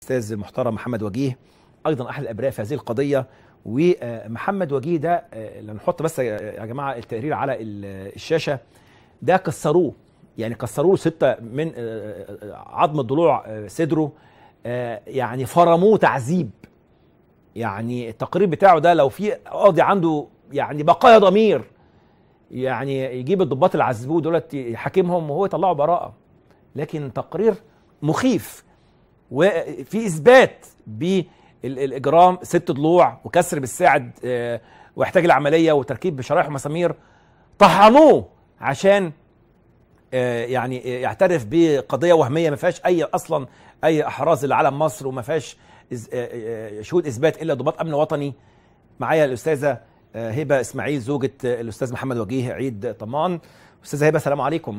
الاستاذ المحترم محمد وجيه ايضا احد الابرياء في هذه القضيه ومحمد وجيه ده نحط بس يا جماعه التقرير على الشاشه ده كسروه يعني كسروا له سته من عظم الضلوع صدره يعني فرموه تعذيب يعني التقرير بتاعه ده لو في قاضي عنده يعني بقايا ضمير يعني يجيب الضباط اللي عذبوه دولت يحاكمهم وهو يطلعه براءه لكن تقرير مخيف وفي اثبات بالاجرام ست ضلوع وكسر بالساعد واحتاج العمليه وتركيب بشرايح ومسامير طحنوه عشان يعني يعترف بقضيه وهميه ما فيهاش اي اصلا اي احراز لعلم مصر وما فيهاش شهود اثبات الا ضباط امن وطني معايا الاستاذه هبه اسماعيل زوجة الاستاذ محمد وجيه عيد طمان استاذه هبه السلام عليكم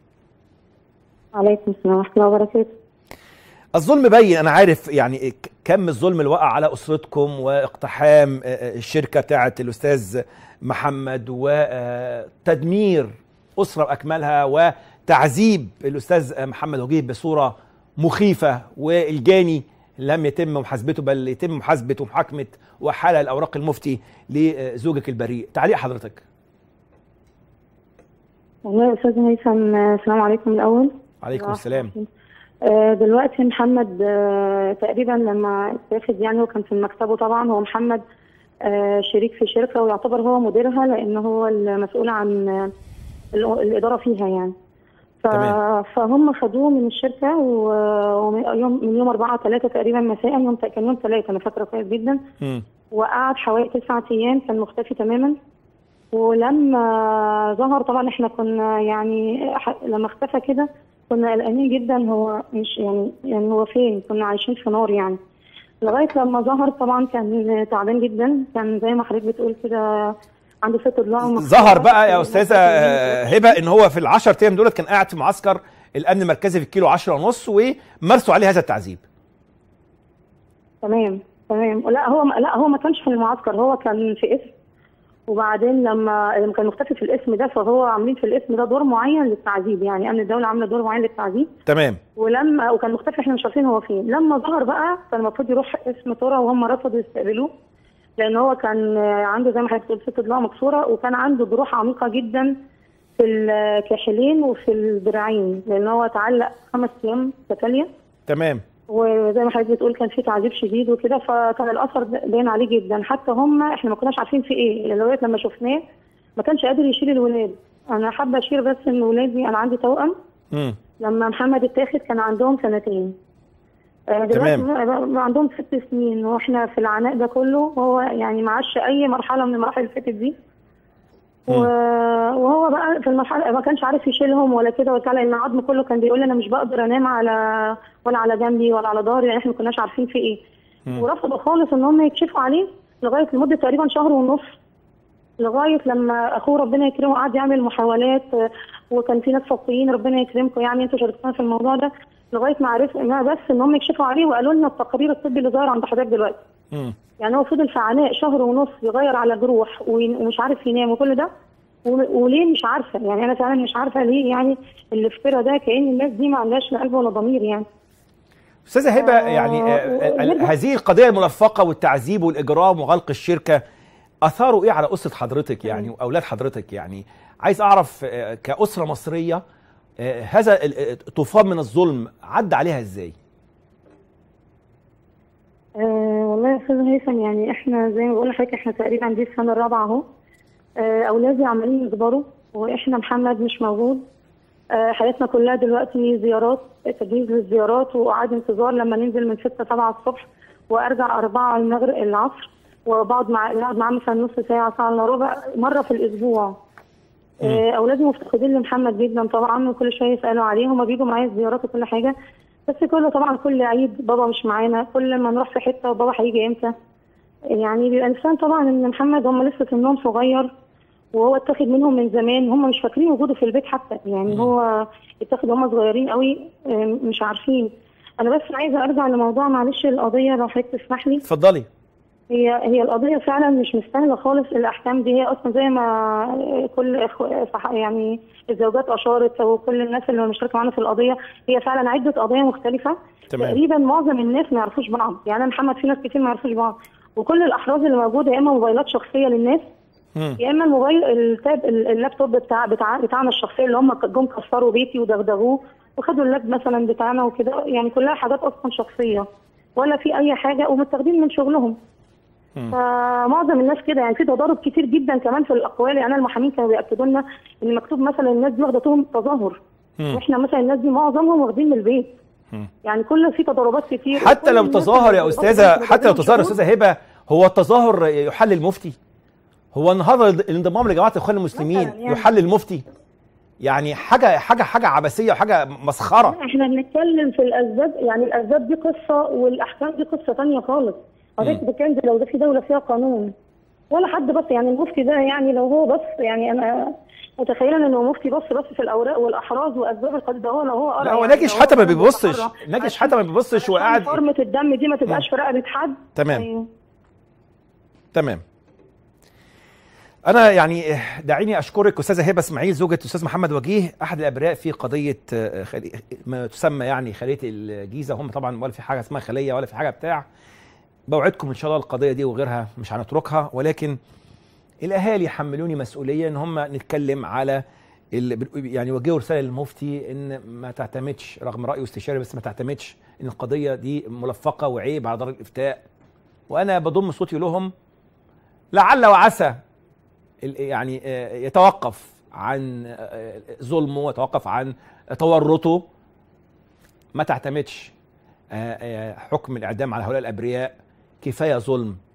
عليكم السلام ورحمه الله وبركاته الظلم بين انا عارف يعني كم الظلم اللي وقع على اسرتكم واقتحام الشركه بتاعه الاستاذ محمد وتدمير اسره باكملها وتعذيب الاستاذ محمد وجيه بصوره مخيفه والجاني لم يتم محاسبته بل يتم محاسبه ومحاكمه وحاله الاوراق المفتي لزوجك البريء تعليق حضرتك والله يا استاذ هيثم السلام عليكم الاول عليكم السلام دلوقتي محمد تقريبا لما اتاخد يعني هو كان في مكتبه طبعا هو محمد شريك في شركه ويعتبر هو مديرها لان هو المسؤول عن الاداره فيها يعني فهم خدوه من الشركه ويوم من يوم 4 3 تقريبا مساء يوم كان يوم 3 انا فاكره كويس جدا م. وقعد حوالي تسعة ايام كان مختفي تماما ولما ظهر طبعا احنا كنا يعني لما اختفى كده كنا قلقانين جدا هو مش يعني يعني هو فين كنا عايشين في نار يعني لغايه لما ظهر طبعا كان تعبان جدا كان زي ما حضرتك بتقول كده عنده ست ضلوع ظهر بقى يا استاذه هبه ان هو في ال10 ايام دولت كان قاعد في معسكر الامن المركزي في الكيلو 10 ونص ومارسوا عليه هذا التعذيب تمام تمام لا هو لا هو ما كانش في المعسكر هو كان في اسم وبعدين لما لما كان مختفي في الاسم ده فهو عاملين في الاسم ده دور معين للتعذيب يعني امن الدوله عامله دور معين للتعذيب تمام ولما وكان مختفي احنا مش عارفين هو فين لما ظهر بقى كان المفروض يروح اسم ترى وهم رفضوا يستقبلوه لان هو كان عنده زي ما حضرتك قلت ست ضلوع مكسوره وكان عنده جروح عميقه جدا في الكاحلين وفي الذراعين لان هو تعلق خمس ايام تتاليه تمام وزي ما حضرتك بتقول كان في تعذيب شديد وكده فكان الاثر باين عليه جدا حتى هم احنا ما كناش عارفين في ايه لغايه لما شفناه ما كانش قادر يشيل الولاد انا حابه اشير بس ان ولادي انا عندي توأم م. لما محمد اتاخد كان عندهم سنتين تمام عندهم ست سنين واحنا في العناء ده كله وهو يعني ما عاش اي مرحله من المراحل اللي فاتت دي وهو بقى في المرحله ما كانش عارف يشيلهم ولا كده ولا لان العظم كله كان بيقول انا مش بقدر انام على ولا على جنبي ولا على ظهري يعني احنا ما كناش عارفين في ايه ورفضوا خالص ان هم يكشفوا عليه لغايه لمده تقريبا شهر ونص لغايه لما اخوه ربنا يكرمه قعد يعمل محاولات وكان في ناس فقيين ربنا يكرمكم يعني انتوا شاركتونا في الموضوع ده لغايه ما عرفوا انها بس ان هم يكشفوا عليه وقالوا لنا التقرير الطبي اللي ظاهر عند حضرتك دلوقتي. م. يعني هو فضل في عناء شهر ونص يغير على جروح ومش عارف ينام وكل ده وليه مش عارفه يعني انا فعلا مش عارفه ليه يعني الافتراء ده كان الناس دي ما عندهاش لا قلب ولا ضمير يعني. استاذه هبه آه يعني آه هذه القضيه الملفقه والتعذيب والاجرام وغلق الشركه اثاروا ايه على اسره حضرتك يعني واولاد حضرتك يعني عايز اعرف آه كاسره مصريه هذا الطوفان من الظلم عدى عليها ازاي؟ أه والله يا استاذ هيثم يعني احنا زي ما بقول لحضرتك احنا تقريبا دي السنه الرابعه اهو أه اولادي عمالين يكبروا واحنا محمد مش موجود أه حياتنا كلها دلوقتي زيارات تجهيز للزيارات وقعد انتظار لما ننزل من 6 7 الصبح وارجع 4 المغرب العصر وبقعد مع نقعد معاه مثلا نص ساعه ساعه الا ربع مره في الاسبوع اولادي مفتقدين لمحمد جدا طبعا وكل شويه يسالوا عليه هما بيجوا معايا زيارات وكل حاجه بس كله طبعا كل عيد بابا مش معانا كل ما نروح في حته وبابا هيجي امتى يعني بيبقى انسان طبعا ان محمد هم لسه سنهم صغير وهو اتاخد منهم من زمان هم مش فاكرين وجوده في البيت حتى يعني هو اتاخد هم صغيرين قوي مش عارفين انا بس عايزه ارجع لموضوع معلش القضيه لو حضرتك تسمح لي اتفضلي هي هي القضية فعلا مش مستاهلة خالص الأحكام دي هي أصلا زي ما كل إخو- صح- يعني الزوجات أشارت أو كل الناس اللي مشتركة معانا في القضية هي فعلا عدة قضايا مختلفة تمام. تقريبا معظم الناس ما يعرفوش بعض يعني أنا محمد في ناس كتير ما يعرفوش بعض وكل الأحراز اللي موجودة يا إما موبايلات شخصية للناس مم. يا اما الموبايل التاب اللابتوب بتاع بتاع بتاعنا الشخصي اللي هم جم كسروا بيتي ودغدغوه وخدوا اللاب مثلا بتاعنا وكده يعني كلها حاجات اصلا شخصيه ولا في اي حاجه ومتاخدين من شغلهم مم. فمعظم الناس كده يعني في تضارب كتير جدا كمان في الاقوال يعني المحامين كانوا بياكدوا لنا ان مكتوب مثلا الناس دي واخده تهم تظاهر مم. واحنا مثلا الناس دي معظمهم واخدين من البيت مم. يعني كل في تضاربات كتير حتى وكل لو الناس تظاهر يا اللي استاذه بتضرب حتى لو بينهم تظاهر يا شهود. استاذه هبه هو التظاهر يحل المفتي هو النهارده الانضمام لجماعه الاخوان المسلمين مثلاً يعني. يحل المفتي يعني حاجه حاجه حاجه عبثيه وحاجه مسخره لا، احنا بنتكلم في الاسباب يعني الاسباب دي قصه والاحكام دي قصه ثانيه خالص حضرتك بتتكلم لو ده في دوله فيها قانون ولا حد بس يعني المفتي ده يعني لو هو بس يعني انا متخيله انه مفتي بس بس في الاوراق والاحراز واسباب القضيه ده هو لو هو قرا لا هو يعني ناجش لو حتى ما كان بيبصش متحرك ناجش عشان- حتى ما بيبصش عشان وقاعد فورمه الدم دي ما تبقاش في رقبه حد تمام. أيوه. تمام انا يعني دعيني اشكرك استاذه هبه اسماعيل زوجة استاذ محمد وجيه احد الابرياء في قضيه آه، خلي- ما تسمى يعني خليه الجيزه هم طبعا ولا في حاجه اسمها خليه ولا في حاجه بتاع بوعدكم ان شاء الله القضيه دي وغيرها مش هنتركها ولكن الاهالي حملوني مسؤوليه ان هم نتكلم على ال- يعني وجهوا رساله للمفتي ان ما تعتمدش رغم رايه استشاري بس ما تعتمدش ان القضيه دي ملفقه وعيب على دار الافتاء وانا بضم صوتي لهم لعل وعسى ال- يعني آه، يتوقف عن آه، ظلمه ويتوقف عن تورطه ما تعتمدش آه، آه، حكم الاعدام على هؤلاء الابرياء كفايه ظلم